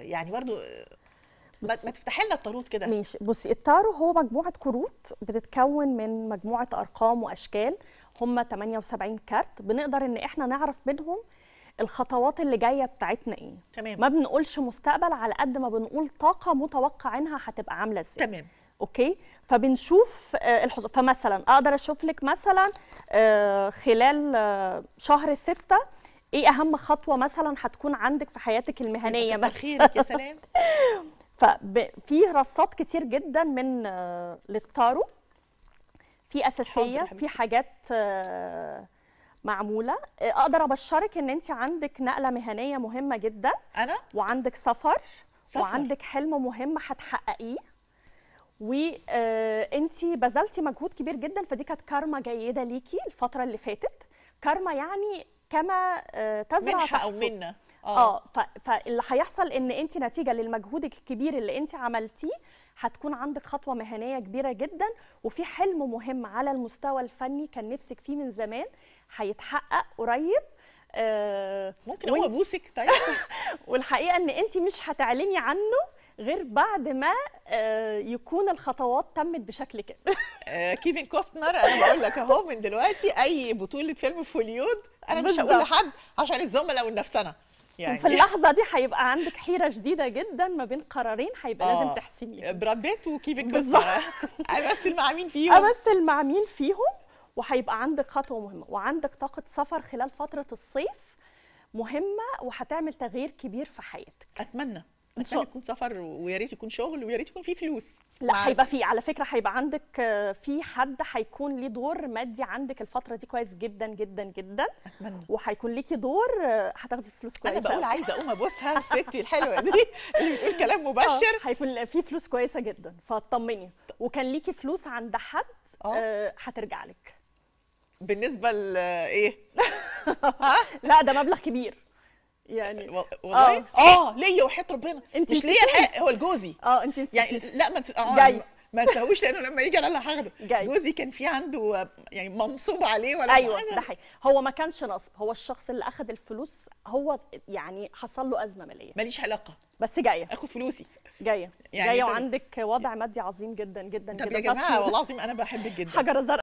يعني برضو آه، ما بص- ما تفتحي لنا الطاروت كده ماشي بصي التارو هو مجموعة كروت بتتكون من مجموعة أرقام وأشكال هم 78 كارت بنقدر إن إحنا نعرف منهم الخطوات اللي جاية بتاعتنا إيه تمام ما بنقولش مستقبل على قد ما بنقول طاقة متوقعينها هتبقى عاملة إزاي تمام اوكي فبنشوف آه، الحظوظ فمثلا اقدر اشوف لك مثلا آه، خلال آه، شهر ستة ايه اهم خطوه مثلا هتكون عندك في حياتك المهنيه كتر خيرك يا سلام ففي رصات كتير جدا من آه، للتارو في حاضر اساسيه يا في حبيبتي. حاجات آه، معموله آه، اقدر ابشرك ان انت عندك نقله مهنيه مهمه جدا انا وعندك سفر, سفر. وعندك حلم مهم هتحققيه وانت بذلتي مجهود كبير جدا فدي كانت كارما جيده ليكي الفتره اللي فاتت كارما يعني كما آه، تزرع منحه او تحصد. منا اه ف- فاللي هيحصل ان انت نتيجه للمجهود الكبير اللي انت عملتيه هتكون عندك خطوه مهنيه كبيره جدا وفي حلم مهم على المستوى الفني كان نفسك فيه من زمان هيتحقق قريب آه ممكن وإنت- اقوم ابوسك طيب والحقيقه ان انت مش هتعلني عنه غير بعد ما آه، يكون الخطوات تمت بشكل كده آه، كيفن كوستنر انا بقول لك اهو من دلوقتي اي بطوله فيلم في هوليود انا مش هقول بالظبط. لحد عشان الزملاء والنفسنه يعني في اللحظه دي هيبقى عندك حيره شديده جدا ما بين قرارين هيبقى آه. لازم تحسميهم براد بيت وكيفن بالظبط. كوستنر امثل مع مين فيهم امثل مع مين فيهم وهيبقى عندك خطوه مهمه وعندك طاقه سفر خلال فتره الصيف مهمه وهتعمل تغيير كبير في حياتك اتمنى إن شاء اتمنى يكون سفر ويا ريت يكون شغل ويا ريت يكون فيه فلوس مع- لا هيبقى في على فكره هيبقى عندك آه، في حد هيكون ليه دور مادي عندك الفتره دي كويس جدا جدا جدا اتمنى وهيكون ليكي دور آه، هتاخدي فلوس انا كويسه بقول أوي. عايزه اقوم ابوسها الست الحلوه دي اللي بتقول كلام آه، مبشر هيكون في فلوس كويسه جدا فاطمني وكان ليكي فلوس عند حد آه. آه، هترجع لك بالنسبه لايه لا ده مبلغ كبير يعني والله اه ليا وحياه ربنا أنت مش ليا نسيتي؟ الحق هو لجوزي اه انت نسيتي. يعني لا ما تس... آه جاي. ما تسويش لانه لما يجي انا اللي هاخده جاي. جوزي كان في عنده آه، يعني منصوب عليه ولا ايوه حاجة. ده حقيقي هو ما كانش نصب هو الشخص اللي اخذ الفلوس هو يعني حصل له ازمه ماليه ماليش علاقه بس جايه اخد فلوسي جايه يعني جايه طب- وعندك وضع مادي عظيم جدا جدا طب جدا يا جماعه touch wood. والله العظيم انا بحبك جدا حجر زرق